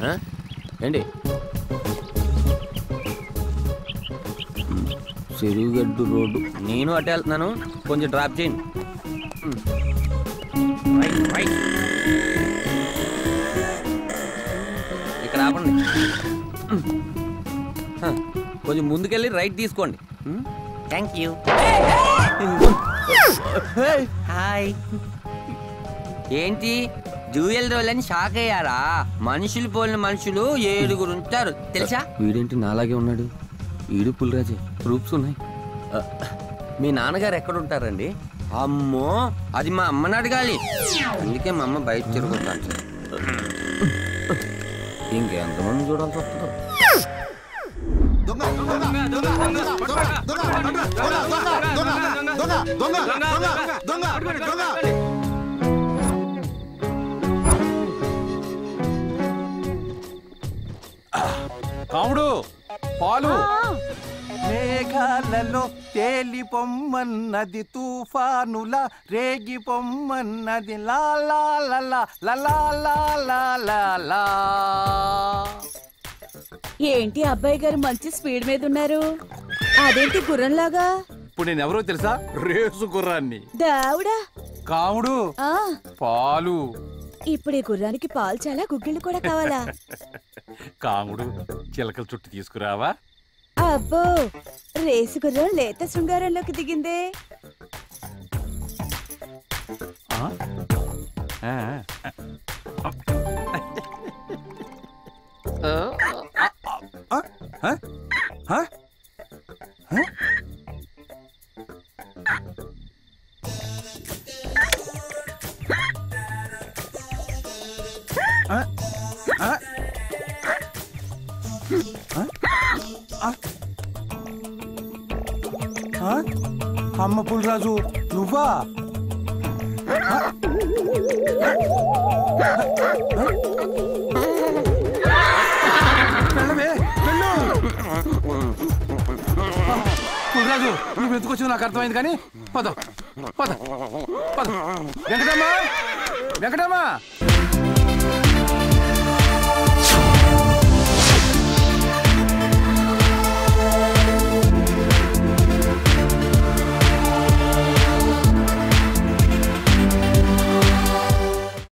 ఆ? ఏంటి చెరువుగడ్డు రోడ్డు నేను అటే వెళ్తున్నాను కొంచెం డ్రాప్ చేయండి రైట్, రైట్. ఇక్కడ ఆపండి హ, కొంచెం ముందుకెళ్ళి రైట్ తీసుకోండి థ్యాంక్ యూ హాయ్ ఏంటి డ్యూయల్ రోల్ అని షాక్ అయ్యారా మనుషులు పోలిన మనుషులు ఏడుగురు ఉంటారు తెలుసా వీడేంటి నాలాగే ఉన్నాడు వీడు పుల్రాజే ప్రూఫ్స్ ఉన్నాయి ఆ, మీ నాన్నగారు ఎక్కడ ఉంటారండి అమ్మో అది మా అమ్మని అడగాలి అందుకే మా అమ్మ బయట తిరుగుతాను సార్ ఇంకెంతమంది చూడాల్సి వస్తుందో కాముడు పాలు మేఘాలలో తేలి పొమ్మన్నది తుఫానుల రేగి పొమ్మన్నది లా లా లా లా లా లా లా లా లా లా. ఏంటి అబ్బాయి గారు మంచి స్పీడ్ మీద ఉన్నారు అదేంటి గుర్రంలాగా ఇప్పుడు నేను ఎవరో తెలుసా రేసు గుర్రాన్ని దావుడా కాముడు ఆ పాలు ఇప్పుడు ఈ గుర్రానికి పాలు చాలా గుగ్గిళ్ళు కూడా కావాలా కాముడు చిలకల చుట్టూ తీసుకురావా అబ్బో రేసు గుర్రం లేత శృంగారంలోకి దిగిందే ఆ? ఆ. ఆ? ఆ? ఆ? ఆ? ఆ? ఆ? ఆ? ఆ? ఆ? అమ్మ పుల్రాజు నువ్వా ఆ? వెళ్ళవే వెళ్ళు పుల్రాజు నువ్వు ఎందుకొచ్చావు నాకు అర్థమైంది కానీ పద పద పద వెంకటమ్మా వెంకటమ్మా